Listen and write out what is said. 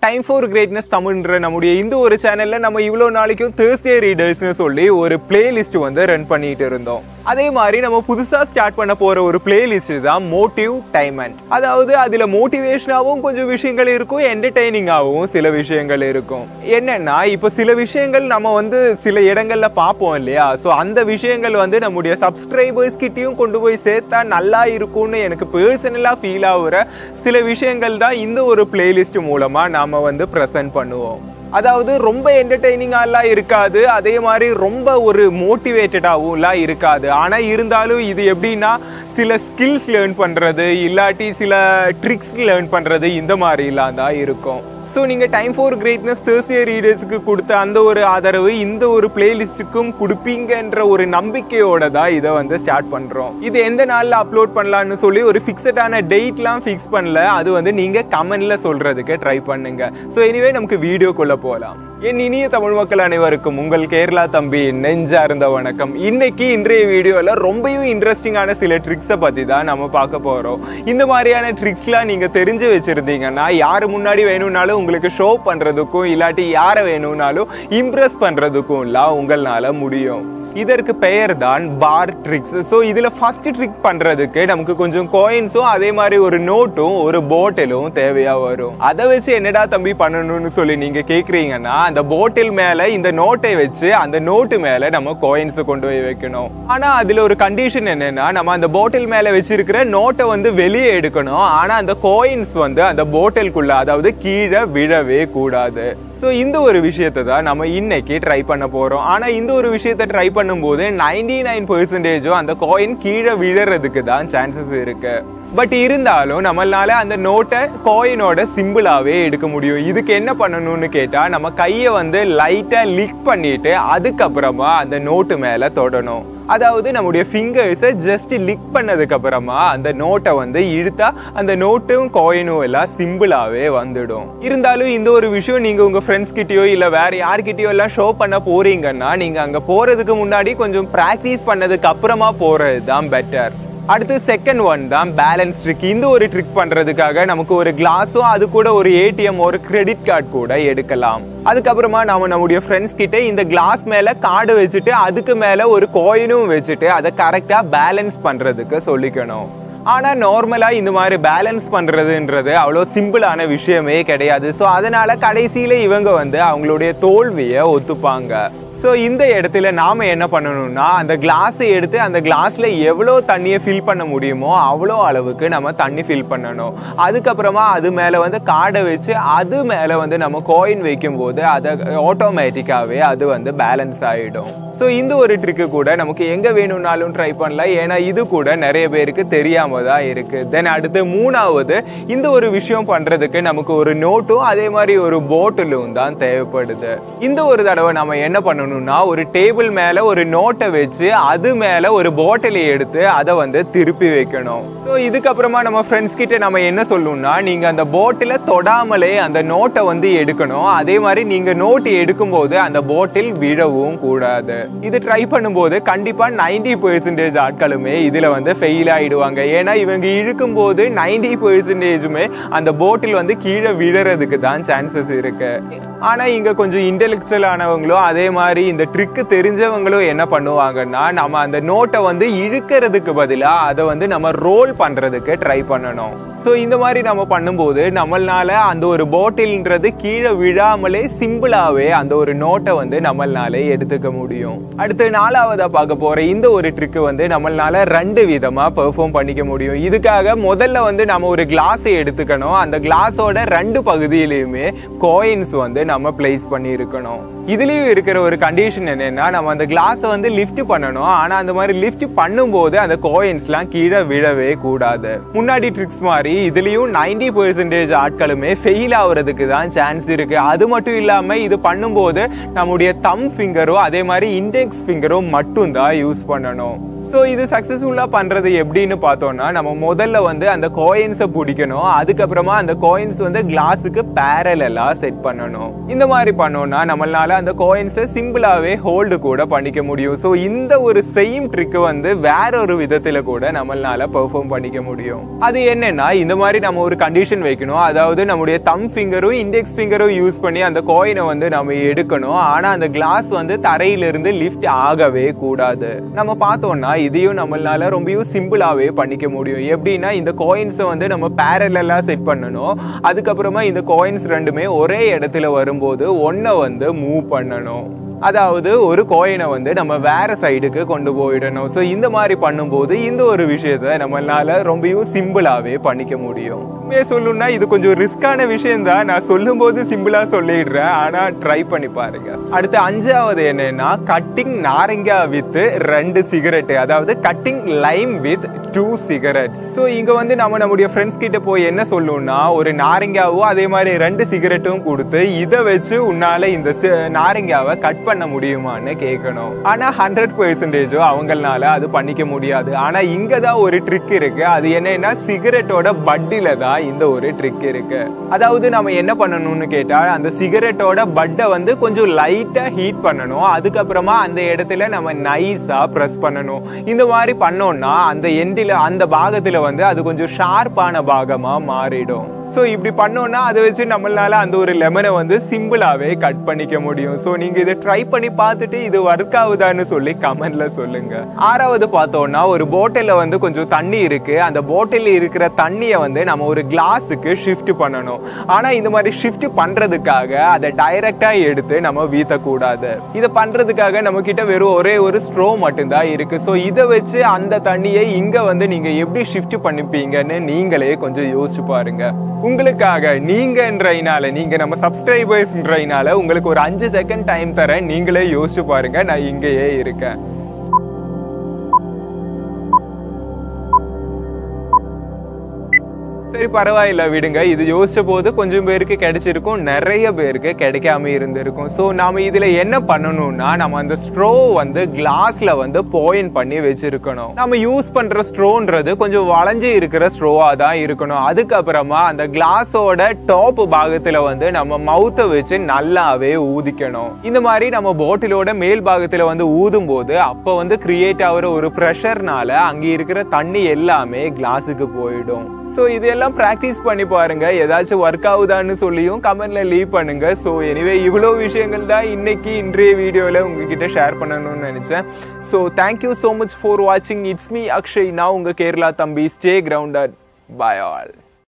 time for greatness தமிழ்ன்ற நம்முடைய இந்த ஒரு சேனல்ல நம்ம இவ்வளோ நாளைக்கும் தேர்ஸ்டே ரீடர்ஸ்னு சொல்லி ஒரு பிளேலிஸ்ட் வந்து ரன் பண்ணிட்டு இருந்தோம் அதே மாதிரி நம்ம புதுசா ஸ்டார்ட் பண்ண போற ஒரு பிளேலிஸ்ட் தான் மோட்டிவ் டைமண்ட் அதாவது அதுல மோட்டிவேஷனாகவும் கொஞ்சம் விஷயங்கள் இருக்கும் என்டர்டெய்னிங்காகவும் சில விஷயங்கள் இருக்கும் என்னன்னா இப்போ சில விஷயங்கள் நம்ம வந்து சில இடங்கள்ல பார்ப்போம் இல்லையா ஸோ அந்த விஷயங்கள் வந்து நம்முடைய சப்ஸ்கிரைபர்ஸ் கிட்டயும் கொண்டு போய் சேர்த்தா நல்லா இருக்கும்னு எனக்கு பர்சனலாக ஃபீல் ஆகுற சில விஷயங்கள் தான் இந்த ஒரு பிளேலிஸ்ட் மூலமா நாம வந்து ப்ரெசென்ட் பண்ணுவோம் அதாவது ரொம்ப என்டர்டெய்னிங்காலாம் இருக்காது அதே மாதிரி ரொம்ப ஒரு மோட்டிவேட்டடாகவும்லாம் இருக்காது ஆனால் இருந்தாலும் இது எப்படின்னா சில ஸ்கில்ஸ் லேர்ன் பண்ணுறது இல்லாட்டி சில ட்ரிக்ஸ் லேர்ன் பண்ணுறது இந்த மாதிரிலாம் தான் இருக்கும் ஸோ நீங்கள் டைம் ஃபார் கிரேட்னஸ் தேர்ஸ்டே ரீடர்ஸுக்கு கொடுத்த அந்த ஒரு ஆதரவு இந்த ஒரு பிளேலிஸ்ட்டுக்கும் கொடுப்பீங்கன்ற ஒரு நம்பிக்கையோட தான் இதை வந்து ஸ்டார்ட் பண்ணுறோம் இது எந்த நாளில் அப்லோட் பண்ணலான்னு சொல்லி ஒரு ஃபிக்ஸடான டேட்லாம் ஃபிக்ஸ் பண்ணல அது வந்து நீங்கள் கமெண்டில் சொல்கிறதுக்கு ட்ரை பண்ணுங்க ஸோ எனிவே நமக்கு வீடியோக்குள்ளே போகலாம் என் இனிய தமிழ் மக்கள் அனைவருக்கும் உங்கள் கேரளா தம்பி நெஞ்சார்ந்த வணக்கம் இன்னைக்கு இன்றைய வீடியோவில் ரொம்பவும் இன்ட்ரெஸ்டிங்கான சில ட்ரிக்ஸை பற்றி தான் நம்ம பார்க்க போகிறோம் இந்த மாதிரியான ட்ரிக்ஸ்லாம் நீங்கள் தெரிஞ்சு வச்சுருந்தீங்கன்னா யார் முன்னாடி வேணும்னாலும் உங்களுக்கு ஷோ பண்ணுறதுக்கும் இல்லாட்டி யாரை வேணும்னாலும் இம்ப்ரெஸ் பண்ணுறதுக்கும்லாம் உங்களால் முடியும் இதற்கு பெயர் தான் பார் ட்ரிக்ஸ் ஸோ இதில் ஃபர்ஸ்ட் ட்ரிக் பண்ணுறதுக்கு நமக்கு கொஞ்சம் காயின்ஸும் அதே மாதிரி ஒரு நோட்டும் ஒரு போட்டிலும் தேவையாக வரும் அதை வச்சு என்னடா தம்பி பண்ணணும்னு சொல்லி நீங்கள் கேட்குறீங்கன்னா அந்த போட்டில் மேலே இந்த நோட்டை வச்சு அந்த நோட்டு மேலே நம்ம காயின்ஸை கொண்டு போய் வைக்கணும் ஆனால் அதில் ஒரு கண்டிஷன் என்னன்னா நம்ம அந்த போட்டில் மேலே வச்சிருக்கிற நோட்டை வந்து வெளியே எடுக்கணும் ஆனால் அந்த காயின்ஸ் வந்து அந்த போட்டிலுக்குள்ள அதாவது கீழே விழவே கூடாது ஸோ இந்த ஒரு விஷயத்தை தான் நம்ம இன்னைக்கு ட்ரை பண்ண போகிறோம் ஆனால் இந்த ஒரு விஷயத்தை ட்ரை பண்ணும்போது நைன்டி நைன் பர்சன்டேஜும் அந்த காயின் கீழே விழறதுக்கு தான் சான்சஸ் இருக்கு பட் இருந்தாலும் நம்மளால அந்த நோட்டை காயினோட சிம்பிளாகவே எடுக்க முடியும் இதுக்கு என்ன பண்ணணும்னு கேட்டால் நம்ம கையை வந்து லைட்டாக லிக் பண்ணிட்டு அதுக்கப்புறமா அந்த நோட்டு மேலே தொடணும் அதாவது நம்முடைய ஃபிங்கர்ஸை ஜஸ்ட் லிக் பண்ணதுக்கு அப்புறமா அந்த நோட்டை வந்து இழுத்தா அந்த நோட்டும் காயினும் எல்லாம் சிம்பிளாகவே வந்துடும் இருந்தாலும் இந்த ஒரு விஷயம் நீங்கள் உங்கள் ஃப்ரெண்ட்ஸ் கிட்டயோ இல்லை வேற யார்கிட்டயோ எல்லாம் ஷோ பண்ண போறீங்கன்னா நீங்கள் அங்கே போகிறதுக்கு முன்னாடி கொஞ்சம் ப்ராக்டிஸ் பண்ணதுக்கு அப்புறமா போகிறது தான் பெட்டர் அடுத்து செகண்ட் ஒன் தான் பேலன்ஸ் ட்ரிக் இந்த ஒரு ட்ரிக் பண்ணுறதுக்காக நமக்கு ஒரு கிளாஸும் அது கூட ஒரு ஏடிஎம் ஒரு கிரெடிட் கார்டு கூட எடுக்கலாம் அதுக்கப்புறமா நாம நம்முடைய ஃப்ரெண்ட்ஸ் கிட்ட இந்த கிளாஸ் மேலே கார்டு வச்சுட்டு அதுக்கு மேலே ஒரு கோயினும் வச்சுட்டு அதை கரெக்டாக பேலன்ஸ் பண்ணுறதுக்கு சொல்லிக்கணும் ஆனால் நார்மலாக இந்த மாதிரி பேலன்ஸ் பண்ணுறதுன்றது அவ்வளோ சிம்பிளான விஷயமே கிடையாது ஸோ அதனால் கடைசியில் இவங்க வந்து அவங்களுடைய தோல்வியை ஒத்துப்பாங்க ஸோ இந்த இடத்துல நாம் என்ன பண்ணணும்னா அந்த கிளாஸை எடுத்து அந்த கிளாஸில் எவ்வளோ தண்ணியை ஃபில் பண்ண முடியுமோ அவ்வளோ அளவுக்கு நம்ம தண்ணி ஃபில் பண்ணணும் அதுக்கப்புறமா அது மேலே வந்து கார்டை வச்சு அது மேலே வந்து நம்ம கோயின் வைக்கும்போது அதை ஆட்டோமேட்டிக்காகவே அது வந்து பேலன்ஸ் ஆகிடும் ஸோ இந்த ஒரு ட்ரிக்கு கூட நமக்கு எங்கே வேணும்னாலும் ட்ரை பண்ணலாம் ஏன்னா இது கூட நிறைய பேருக்கு தெரியாம தான் இருக்கு தென் அடுத்து மூணாவது இந்த ஒரு விஷயம் பண்றதுக்கு நமக்கு ஒரு நோட்டும் அதே மாதிரி ஒரு போட்டிலும் தான் தேவைப்படுது இந்த ஒரு தடவை நம்ம என்ன பண்ணணும்னா ஒரு டேபிள் மேல ஒரு நோட்டை வச்சு அது மேல ஒரு போட்டிலை எடுத்து அதை வந்து திருப்பி வைக்கணும் ஸோ இதுக்கப்புறமா நம்ம ஃப்ரெண்ட்ஸ் கிட்ட நம்ம என்ன சொல்லணும்னா நீங்க அந்த போட்டில தொடாமலே அந்த நோட்டை வந்து எடுக்கணும் அதே மாதிரி நீங்க நோட்டு எடுக்கும்போது அந்த போட்டில் விழவும் கூடாது இது ட்ரை பண்ணும்போது கண்டிப்பா நைன்டி பெர்சன்டேஜ் ஆட்களுமே இதுல வந்து ஃபெயில் ஆயிடுவாங்க ஏன்னா இவங்க இழுக்கும் போது நைன்டி பெர்சன்டேஜுமே அந்த போட்டில் வந்து கீழே விழறதுக்கு தான் சான்சஸ் இருக்கு ஆனா இங்க கொஞ்சம் இன்டெலெக்சுவல் ஆனவங்களும் அதே மாதிரி இந்த ட்ரிக்கு தெரிஞ்சவங்களும் என்ன பண்ணுவாங்கன்னா நம்ம அந்த நோட்டை வந்து இழுக்கிறதுக்கு பதிலாக அதை வந்து நம்ம ரோல் பண்றதுக்கு ட்ரை பண்ணணும் ஸோ இந்த மாதிரி நம்ம பண்ணும்போது நம்மளால அந்த ஒரு போட்டில்ன்றது கீழே விழாமலே சிம்பிளாவே அந்த ஒரு நோட்டை வந்து நம்மளால எடுத்துக்க முடியும் அடுத்து நாலாவதா பார்க்க போற இந்த ஒரு ட்ரிக்கு வந்து நம்மளால ரெண்டு விதமா பெர்ஃபார்ம் பண்ணிக்க முடியும் இதுக்காக முதல்ல வந்து நம்ம ஒரு கிளாஸை எடுத்துக்கணும் அந்த கிளாஸோட ரெண்டு பகுதியிலையுமே காயின்ஸ் வந்து நம்ம பிளேஸ் பண்ணி இருக்கணும் இதுலயும் இருக்கிற ஒரு கண்டிஷன் என்னன்னா நம்ம அந்த கிளாஸை வந்து லிஃப்ட் பண்ணணும் ஆனா அந்த மாதிரி லிஃப்ட் பண்ணும்போது அந்த கோயின்ஸ்லாம் கீழே விழவே கூடாது முன்னாடி ட்ரிக்ஸ் மாதிரி இதுலயும் நைன்டி பெர்சன்டேஜ் ஆட்களுமே ஃபெயில் ஆகுறதுக்கு தான் சான்ஸ் இருக்கு அது மட்டும் இல்லாம இது பண்ணும்போது நம்முடைய தம் ஃபிங்கரும் அதே மாதிரி இண்டெக்ஸ் ஃபிங்கரும் மட்டும் தான் யூஸ் பண்ணணும் ஸோ இது சக்ஸஸ்ஃபுல்லாக பண்ணுறது எப்படின்னு பார்த்தோம்னா நம்ம முதல்ல வந்து அந்த காயின்ஸை பிடிக்கணும் அதுக்கப்புறமா அந்த காயின்ஸ் வந்து கிளாஸுக்கு பேரலாக செட் பண்ணணும் இந்த மாதிரி பண்ணோம்னா நம்மளால அந்த காயின்ஸை சிம்பிளாகவே ஹோல்டு கூட பண்ணிக்க முடியும் ஸோ இந்த ஒரு செயிம் ட்ரிக்கு வந்து வேற ஒரு விதத்தில் கூட நம்மளால பெர்ஃபார்ம் பண்ணிக்க முடியும் அது என்னன்னா இந்த மாதிரி நம்ம ஒரு கண்டிஷன் வைக்கணும் அதாவது நம்முடைய தம் ஃபிங்கரும் இண்டெக்ஸ் ஃபிங்கரும் யூஸ் பண்ணி அந்த காயினை வந்து நம்ம எடுக்கணும் ஆனால் அந்த கிளாஸ் வந்து தரையிலிருந்து லிஃப்ட் ஆகவே கூடாது நம்ம பார்த்தோம்னா இதையும் நம்மளால ரொம்பவும் சிம்பிளாகவே பண்ணிக்க முடியும் எப்படின்னா இந்த காயின்ஸை வந்து நம்ம பேரலாக செட் பண்ணணும் அதுக்கப்புறமா இந்த காயின்ஸ் ரெண்டுமே ஒரே இடத்துல வரும்போது ஒன்றை வந்து மூவ் பண்ணணும் அதாவது ஒரு கோயினை வந்து நம்ம வேற சைடுக்கு கொண்டு போயிடணும் ஸோ இந்த மாதிரி பண்ணும்போது இந்த ஒரு விஷயத்த நம்மளால ரொம்பவும் சிம்பிளாகவே பண்ணிக்க முடியும் உண்மையை சொல்லணும்னா இது கொஞ்சம் ரிஸ்கான விஷயம் தான் நான் சொல்லும்போது சிம்பிளா சொல்லிடுறேன் ஆனா ட்ரை பண்ணி பாருங்க அடுத்து அஞ்சாவது என்னன்னா கட்டிங் நாரங்கா வித் ரெண்டு சிகரெட் அதாவது cutting lime with two cigarettes so இங்க வந்து நம்ம நம்முடைய ஃப்ரெண்ட்ஸ் கிட்ட போய் என்ன சொல்லணும்னா ஒரு நாரங்காவும் அதே மாதிரி ரெண்டு சிகரெட்டும் கொடுத்து இதை வச்சு உன்னால இந்த சி- நாரங்காவை கட் பண்ண முடியுமான்னு கேட்கணும் ஆனா ஹண்ட்ரட் பெர்சன்டேஜோ அவங்களால அது பண்ணிக்க முடியாது ஆனா இங்க தான் ஒரு ட்ரிக் இருக்கு அது என்னன்னா சிகரெட்டோட பட்டில தான் இந்த ஒரு ட்ரிக் இருக்கு அதாவது நம்ம என்ன பண்ணணும்னு கேட்டா அந்த சிகரெட்டோட பட்டை வந்து கொஞ்சம் லைட்டா ஹீட் பண்ணணும் அதுக்கப்புறமா அந்த இடத்துல நம்ம நைஸா ப்ரெஸ் பண்ணணும் இந்த மாதிரி பண்ணோம்னா அந்த எண்டில் அந்த பாகத்துல வந்து அது கொஞ்சம் ஷார்ப்பான பாகமா மாறிடும் ஸோ இப்படி பண்ணோம்னா அதை வச்சு நம்மளால அந்த ஒரு லெமனை வந்து சிம்பிளாவே கட் பண்ணிக்க முடியும் ஸோ நீங்க இதை ட்ரை பண்ணி பார்த்துட்டு இது ஒர்க் ஆகுதான்னு சொல்லி கமெண்ட்ல சொல்லுங்க ஆறாவது பார்த்தோம்னா ஒரு போட்டில்ல வந்து கொஞ்சம் தண்ணி இருக்கு அந்த போட்டில் இருக்கிற தண்ணியை வந்து நம்ம ஒரு கிளாஸுக்கு ஷிஃப்ட் பண்ணணும் ஆனா இந்த மாதிரி ஷிஃப்ட் பண்றதுக்காக அதை டைரக்டா எடுத்து நம்ம வீத்தக்கூடாது இதை பண்றதுக்காக நம்ம கிட்ட வெறும் ஒரே ஒரு ஸ்ட்ரோ மட்டும்தான் இருக்கு ஸோ இதை வச்சு அந்த தண்ணியை இங்க வந்து நீங்க எப்படி ஷிஃப்ட் பண்ணிப்பீங்கன்னு நீங்களே கொஞ்சம் யோசிச்சு பாருங்க உங்களுக்காக நீங்கன்றதுனால நீங்க நம்ம சப்ஸ்கிரைபர்ஸ்ன்றதுனால உங்களுக்கு ஒரு அஞ்சு செகண்ட் டைம் தரேன் நீங்களே யோசிச்சு பாருங்க நான் இங்கேயே இருக்கேன் சரி பரவாயில்ல விடுங்க இது யோசிச்ச போது கொஞ்சம் பேருக்கு கிடைச்சிருக்கும் நிறைய பேருக்கு கிடைக்காம இருந்திருக்கும் ஸோ நாம இதுல என்ன பண்ணணும்னா நம்ம அந்த ஸ்ட்ரோ வந்து கிளாஸ்ல வந்து பாயிண்ட் பண்ணி வச்சிருக்கணும் நம்ம யூஸ் பண்ற ஸ்ட்ரோன்றது கொஞ்சம் வளைஞ்சு இருக்கிற ஸ்ட்ரோவா தான் இருக்கணும் அதுக்கப்புறமா அந்த கிளாஸோட டாப் பாகத்துல வந்து நம்ம மவுத்தை வச்சு நல்லாவே ஊதிக்கணும் இந்த மாதிரி நம்ம பாட்டிலோட மேல் பாகத்துல வந்து ஊதும் போது அப்ப வந்து கிரியேட் ஆகிற ஒரு ப்ரெஷர்னால அங்க இருக்கிற தண்ணி எல்லாமே கிளாஸுக்கு போயிடும் ஸோ இதெல்லாம் ப்ராக்டிஸ் பண்ணி பாருங்க ஏதாச்சும் ஒர்க் ஆகுதான்னு சொல்லியும் கமெண்ட்ல லீவ் பண்ணுங்க ஸோ எனிவே இவ்வளோ விஷயங்கள் தான் இன்னைக்கு இன்றைய வீடியோவில் உங்ககிட்ட ஷேர் பண்ணணும்னு நினைச்சேன் so thank you so much for வாட்சிங் இட்ஸ் மீ அக்ஷய் நான் உங்க கேரளா தம்பி ஸ்டே கிரவுண்டட் பை ஆல்